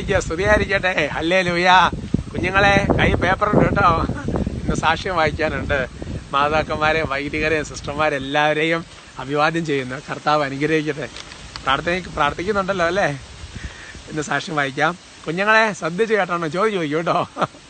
സ്തുതിക്കുക സ്തുതിയായിരിക്കട്ടെ അല്ലേ ലൂയ കുഞ്ഞുങ്ങളെ കൈ പേപ്പറുണ്ട് കേട്ടോ ഇന്ന് സാക്ഷ്യം വായിക്കാനുണ്ട് മാതാക്കന്മാരെ വൈദികരെ സിസ്റ്റർമാരെല്ലാവരെയും അഭിവാദ്യം ചെയ്യുന്നു കർത്താവ് അനുഗ്രഹിക്കട്ടെ പ്രാർത്ഥന പ്രാർത്ഥിക്കുന്നുണ്ടല്ലോ അല്ലേ ഇന്ന് സാക്ഷ്യം വായിക്കാം കുഞ്ഞുങ്ങളെ ശ്രദ്ധിച്ച് കേട്ടോ ചോദ്യം ചോദിക്കും കേട്ടോ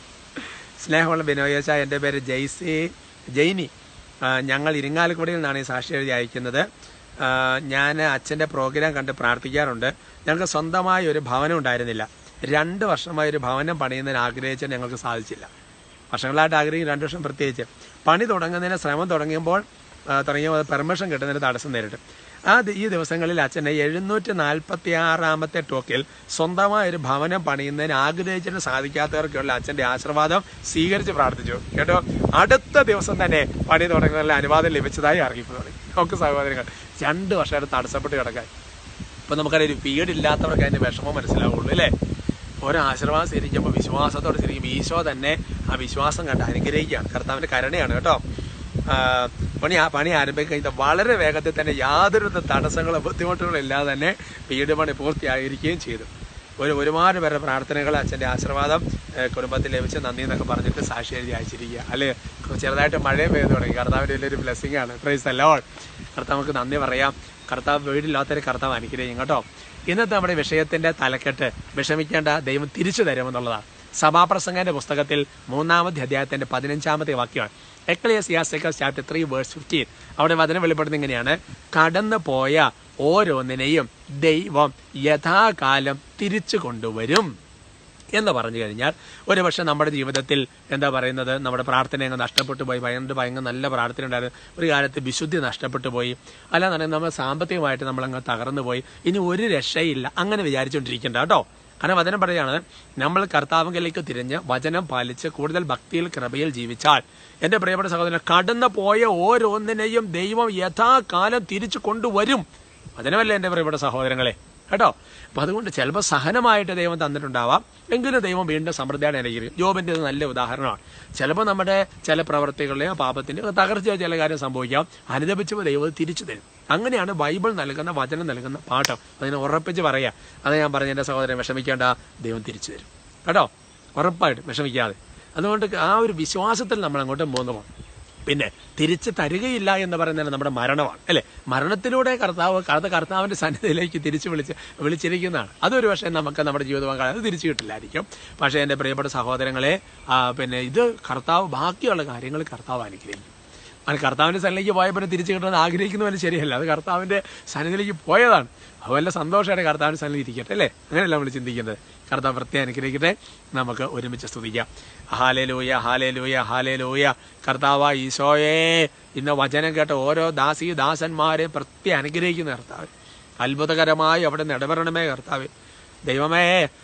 സ്നേഹമുള്ള ബിനോയേച്ച എൻ്റെ പേര് ജയ്സി ജൈനി ആ, ഞങ്ങൾ ഇരിങ്ങാലക്കുടിയിൽ നിന്നാണ് ഈ സാക്ഷി എഴുതി അയക്കുന്നത് ആ, ഞാൻ അച്ഛൻ്റെ പ്രോഗ്രാം കണ്ട് പ്രാർത്ഥിക്കാറുണ്ട് ഞങ്ങൾക്ക് സ്വന്തമായി ഒരു ഭവനം ഉണ്ടായിരുന്നില്ല രണ്ട് വർഷമായി ഒരു ഭവനം പണിയുന്നതിന് ആഗ്രഹിച്ചാൽ ഞങ്ങൾക്ക് സാധിച്ചില്ല വർഷങ്ങളായിട്ട് ആഗ്രഹിക്കും രണ്ട് വർഷം പ്രത്യേകിച്ച് പണി തുടങ്ങുന്നതിന് ശ്രമം തുടങ്ങിയപ്പോൾ ആ, തുടങ്ങിയപ്പോൾ പെർമിഷൻ കിട്ടുന്നതിന് തടസ്സം നേരിടും ആ ദി- ഈ ദിവസങ്ങളിൽ അച്ഛനെ എഴുന്നൂറ്റി നാൽപ്പത്തി ആറാമത്തെ ടോക്കിൽ സ്വന്തമായ ഒരു ഭവനം പണിയുന്നതിന് ആഗ്രഹിച്ചിട്ട് സാധിക്കാത്തവർക്കുള്ള അച്ഛന്റെ ആശീർവാദം സ്വീകരിച്ച് പ്രാർത്ഥിച്ചു കേട്ടോ അടുത്ത ദിവസം തന്നെ പണി തുടങ്ങുന്നതിനുള്ള അനുവാദം ലഭിച്ചതായി അറിയിപ്പ് തുടങ്ങി നമുക്ക് സഹോദരങ്ങൾ രണ്ട് വർഷമായിട്ട് തടസ്സപ്പെട്ട് കിടക്കാൻ ഇപ്പൊ നമുക്കറിയാം ഒരു വീടില്ലാത്തവർക്ക് അതിന്റെ വിഷമം മനസ്സിലാവുള്ളൂ അല്ലേ ഓരോ ആശീർവാദം സ്വീകരിക്കുമ്പോൾ വിശ്വാസത്തോടെ സ്വീകരിക്കുമ്പോൾ ഈശോ തന്നെ ആ വിശ്വാസം കണ്ട് അനുഗ്രഹിക്കുകയാണ് കർത്താവിന്റെ കരുണയാണ് കേട്ടോ ആ, പണി ആ പണി ആരംഭിക്കുന്ന വളരെ വേഗത്തിൽ തന്നെ യാതൊരു തടസ്സങ്ങളോ ബുദ്ധിമുട്ടുകളോ ഇല്ലാതെ തന്നെ വീട് പണി പൂർത്തിയായിരിക്കുകയും ചെയ്തു ഒരു ഒരുപാട് പേരുടെ പ്രാർത്ഥനകൾ അച്ഛൻ്റെ ആശീർവാദം ഏഹ്, കുടുംബത്തിൽ ലഭിച്ച് നന്ദി എന്നൊക്കെ പറഞ്ഞിട്ട് സാക്ഷി എഴുതി അയച്ചിരിക്കുക അല്ലേ ചെറുതായിട്ട് മഴയും പെയ്തു തുടങ്ങി കർത്താവിൻ്റെ വലിയൊരു ബ്ലെസ്സിങ് ആണ് പ്രൈസ് അല്ലോൾ കർത്താവ് നമുക്ക് നന്ദി പറയാം കർത്താവ് വീടില്ലാത്തൊരു കർത്താവ് അനുഗ്രഹിക്കും കേട്ടോ ഇന്നത്തെ നമ്മുടെ വിഷയത്തിന്റെ തലക്കെട്ട് വിഷമിക്കേണ്ട ദൈവം തിരിച്ചു തരുമെന്നുള്ളതാണ് സഭാപ്രസംഗന്റെ പുസ്തകത്തിൽ മൂന്നാമത്തെ അധ്യായത്തിന്റെ പതിനഞ്ചാമത്തെ വാക്യമാണ് ecclesiastical chapter three verse fifteen അവിടെ വചനം വെളിപ്പെടുന്നത് ഇങ്ങനെയാണ് കടന്നു പോയ ഓരോന്നിനെയും ദൈവം യഥാകാലം തിരിച്ചു കൊണ്ടുവരും എന്ന് പറഞ്ഞു കഴിഞ്ഞാൽ ഒരുപക്ഷെ നമ്മുടെ ജീവിതത്തിൽ എന്താ പറയുന്നത് നമ്മുടെ പ്രാർത്ഥന അങ്ങ് നഷ്ടപ്പെട്ടു പോയി ഭയങ്കര ഭയങ്കര നല്ല പ്രാർത്ഥന ഉണ്ടായിരുന്നു ഒരു കാലത്ത് വിശുദ്ധി നഷ്ടപ്പെട്ടു പോയി അല്ലാന്നുണ്ടെങ്കിൽ നമ്മൾ സാമ്പത്തികമായിട്ട് നമ്മളങ്ങ് തകർന്നു പോയി ഇനി ഒരു രക്ഷയില്ല അങ്ങനെ വിചാരിച്ചുകൊണ്ടിരിക്കേണ്ട കേട്ടോ കാരണം വചനം പറയുകയാണ് നമ്മൾ കർത്താവിലേക്ക് തിരിഞ്ഞ് വചനം പാലിച്ച് കൂടുതൽ ഭക്തിയിൽ കൃപയിൽ ജീവിച്ചാൽ എന്റെ പ്രിയപ്പെട്ട സഹോദരൻ കടന്നു പോയ ഓരോന്നിനെയും ദൈവം യഥാകാലം തിരിച്ചു കൊണ്ടുവരും വചനമല്ലേ എന്റെ പ്രിയപ്പെട്ട സഹോദരങ്ങളെ കേട്ടോ അപ്പൊ അതുകൊണ്ട് ചിലപ്പോൾ സഹനമായിട്ട് ദൈവം തന്നിട്ടുണ്ടാവാം എങ്കിലും ദൈവം വീണ്ടും സമൃദ്ധിയാണ് അനുഗ്രഹിക്കും ജോബിന്റെ ഇത് നല്ല ഉദാഹരണമാണ് ചിലപ്പോൾ നമ്മുടെ ചില പ്രവർത്തികളുടെയോ പാപത്തിന്റെയോ തകർച്ചയോ ചില കാര്യം സംഭവിക്കാം അനുദപിച്ചപ്പോൾ ദൈവം അത് തിരിച്ചു തരും അങ്ങനെയാണ് ബൈബിൾ നൽകുന്ന വചനം നൽകുന്ന പാഠം അതിനെ ഉറപ്പിച്ച് പറയാ അത് ഞാൻ പറഞ്ഞ എന്റെ സഹോദരൻ വിഷമിക്കേണ്ട ദൈവം തിരിച്ചു തരും കേട്ടോ ഉറപ്പായിട്ടും വിഷമിക്കാതെ അതുകൊണ്ട് ആ ഒരു വിശ്വാസത്തിൽ നമ്മൾ അങ്ങോട്ട് പോകുന്നു പോകണം പിന്നെ തിരിച്ച് തരികയില്ല എന്ന് പറയുന്നത് നമ്മുടെ മരണമാണ് അല്ലെ മരണത്തിലൂടെ കർത്താവ് അത് കർത്താവിന്റെ സന്നിധിയിലേക്ക് തിരിച്ചു വിളിച്ച് വിളിച്ചിരിക്കുന്നതാണ് അതൊരു പക്ഷേ നമുക്ക് നമ്മുടെ ജീവിതം അത് തിരിച്ചു കിട്ടില്ലായിരിക്കും പക്ഷേ എൻ്റെ പ്രിയപ്പെട്ട സഹോദരങ്ങളെ ആ, പിന്നെ ഇത് കർത്താവ് ബാക്കിയുള്ള കാര്യങ്ങൾ കർത്താവ് അനുഗ്രഹിക്കും അത് കർത്താവിന്റെ സന്നിധിയിലേക്ക് പോയ പിന്നെ തിരിച്ചു കിട്ടണമെന്ന് ആഗ്രഹിക്കുന്നവന് ശരിയല്ല അത് കർത്താവിന്റെ സന്നിധിയിലേക്ക് പോയതാണ് അത് വല്ല സന്തോഷമായിട്ട് കർത്താവിന്റെ സന്നിധി ഇരിക്കട്ടെ അല്ലേ അങ്ങനെയല്ല നമ്മൾ ചിന്തിക്കുന്നത് കർത്താവ് പ്രത്യേകം അനുഗ്രഹിക്കട്ടെ നമുക്ക് ഒരുമിച്ച് സ്തുതിക്കാം ഹാലേ ലൂയ ഹാലേ ലൂയ ഹാലേ ലൂയ കർത്താവ് ഈശോയെ ഇന്ന് വചനം കേട്ട ഓരോ ദാസി ദാസന്മാരെ പ്രത്യേകം അനുഗ്രഹിക്കുന്ന കർത്താവ് അത്ഭുതകരമായി അവിടെ ഇടപെടണമേ കർത്താവ് ദൈവമേ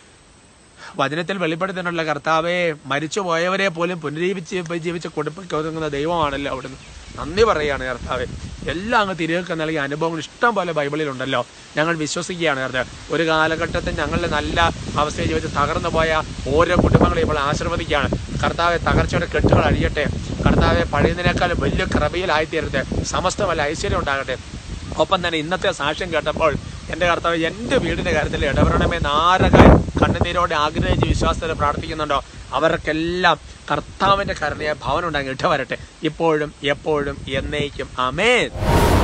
വചനത്തിൽ വെളിപ്പെടുത്തിയിട്ടുള്ള കർത്താവെ മരിച്ചു പോയവരെ പോലും പുനരുജീവിച്ച് ജീവിച്ച് കൊടുക്കുന്ന ദൈവമാണല്ലോ അവിടുന്ന് നന്ദി പറയാണ് കർത്താവെ എല്ലാം അങ്ങ് തിരികെ നൽകിയ അനുഭവങ്ങൾ ഇഷ്ടം പോലെ ബൈബിളിലുണ്ടല്ലോ ഞങ്ങൾ വിശ്വസിക്കുകയാണ് കർത്താവ് ഒരു കാലഘട്ടത്തിൽ ഞങ്ങളുടെ നല്ല അവസ്ഥയിൽ ജീവിച്ച് തകർന്നു പോയ ഓരോ കുടുംബങ്ങളെ ഇപ്പോൾ ആശീർവദിക്കുകയാണ് കർത്താവെ തകർച്ചയുടെ കെട്ടുകൾ അഴിയട്ടെ കർത്താവെ പഴയതിനേക്കാൾ വലിയ കൃപയിലായിത്തീരട്ടെ സമസ്തമല്ല ഐശ്വര്യം ഉണ്ടാകട്ടെ ഒപ്പം തന്നെ ഇന്നത്തെ സാക്ഷ്യം കേട്ടപ്പോൾ എന്റെ കർത്താവ് എന്റെ വീടിന്റെ കാര്യത്തിൽ ഇടപെടണമെന്ന് ആരൊക്കെ കണ്ണുനീരോടെ ആഗ്രഹിച്ച് വിശ്വാസത്തോടെ പ്രാർത്ഥിക്കുന്നുണ്ടോ അവർക്കെല്ലാം കർത്താവിന്റെ കരുണയെ ഭവനം ഉണ്ടാക്കി ഇട്ട വരട്ടെ ഇപ്പോഴും എപ്പോഴും എന്നേക്കും അമേൻ